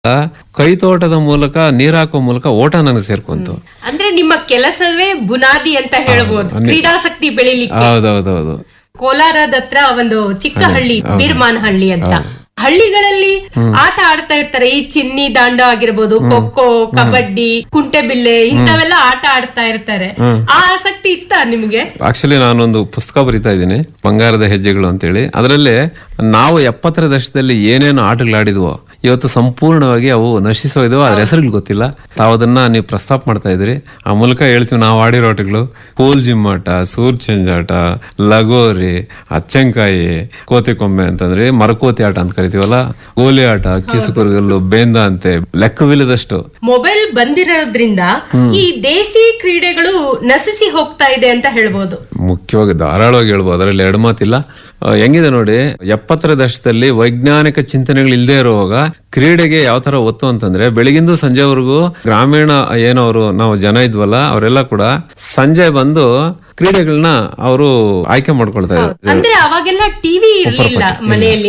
ಕೈತೋಟದ ಮೂಲಕ ನೀರ್ ಹಾಕೋ ಮೂಲಕ ಓಟ ನನಗೆ ಸೇರ್ಕೊಂತು ಅಂದ್ರೆ ನಿಮ್ಮ ಕೆಲಸವೇ ಬುನಾದಿ ಅಂತ ಹೇಳ್ಬೋದು ಕ್ರೀಡಾಸಕ್ತಿ ಬೆಳಿಲಿಕ್ಕೆ ಹೌದೌದೌದು ಕೋಲಾರದ ಹತ್ರ ಒಂದು ಚಿಕ್ಕ ಹಳ್ಳಿ ಬೀರ್ಮಾನ್ ಹಳ್ಳಿ ಅಂತ ಹಳ್ಳಿಗಳಲ್ಲಿ ಆಟ ಆಡ್ತಾ ಇರ್ತಾರೆ ಈ ಚಿನ್ನಿ ದಾಂಡ ಆಗಿರ್ಬೋದು ಖೋಖೋ ಕಬಡ್ಡಿ ಕುಂಟೆಬಿಲ್ಲೆ ಇಂಥವೆಲ್ಲ ಆಟ ಆಡ್ತಾ ಇರ್ತಾರೆ ಆ ಆಸಕ್ತಿ ಇತ್ತ ನಿಮ್ಗೆ ಆಕ್ಚುಲಿ ನಾನೊಂದು ಪುಸ್ತಕ ಬರಿತಾ ಇದ್ದೀನಿ ಬಂಗಾರದ ಹೆಜ್ಜೆಗಳು ಅಂತೇಳಿ ಅದರಲ್ಲಿ ನಾವು ಎಪ್ಪತ್ತರ ದಶಕದಲ್ಲಿ ಏನೇನು ಆಟಗಳಾಡಿದ್ವೋ ಇವತ್ತು ಸಂಪೂರ್ಣವಾಗಿ ಅವು ನಶಿಸೋಯ್ದವು ಅದ್ರ ಹೆಸರುಗಳು ಗೊತ್ತಿಲ್ಲ ತಾವು ಅದನ್ನ ನೀವು ಪ್ರಸ್ತಾಪ ಮಾಡ್ತಾ ಇದ್ರಿ ಆ ಮೂಲಕ ಹೇಳ್ತೀವಿ ನಾವು ಆಡಿರೋ ಆಟಗಳು ಕೋಲ್ ಜಿಮ್ ಆಟ ಸೂರ್ ಚೆಂಜಾಟ ಲಗೋರಿ ಅಚ್ಚಂಕಾಯಿ ಕೋತಿ ಕೊಂಬೆ ಅಂತಂದ್ರೆ ಮರಕೋತಿ ಆಟ ಅಂತ ಕರಿತೀವಲ್ಲ ಗೋಲಿ ಆಟ ಕಿಸುಕುರುಗಲ್ಲು ಬೇಂದ ಅಂತೆ ಲೆಕ್ಕವಿಲ್ಲದಷ್ಟು ಮೊಬೈಲ್ ಬಂದಿರೋದ್ರಿಂದ ಈ ದೇಸಿ ಕ್ರೀಡೆಗಳು ನಶಿಸಿ ಹೋಗ್ತಾ ಇದೆ ಅಂತ ಹೇಳ್ಬೋದು ಮುಖ್ಯವಾಗಿ ಧಾರಾಳವಾಗಿ ಹೇಳ್ಬೋದು ಅದರಲ್ಲಿ ಎರಡು ಮಾತಿಲ್ಲ ಆ, ಹೆಂಗಿದೆ ನೋಡಿ ಎಪ್ಪತ್ತರ ದಶಕದಲ್ಲಿ ವೈಜ್ಞಾನಿಕ ಚಿಂತನೆಗಳು ಇಲ್ಲದೆ ಇರುವಾಗ ಕ್ರೀಡೆಗೆ ಯಾವ ತರ ಒತ್ತು ಅಂತಂದ್ರೆ ಬೆಳಗಿಂದು ಸಂಜೆವರೆಗೂ ಗ್ರಾಮೀಣ ಏನವರು ನಾವು ಜನ ಇದ್ವಲ್ಲ ಅವರೆಲ್ಲ ಕೂಡ ಸಂಜೆ ಬಂದು ಕ್ರೀಡೆಗಳನ್ನ ಅವರು ಆಯ್ಕೆ ಮಾಡ್ಕೊಳ್ತಾ ಇದ್ರು ಅಂದ್ರೆ ಅವಾಗೆಲ್ಲ ಟಿವಿ ಇರ್ಲಿಲ್ಲ ಮನೆಯಲ್ಲಿ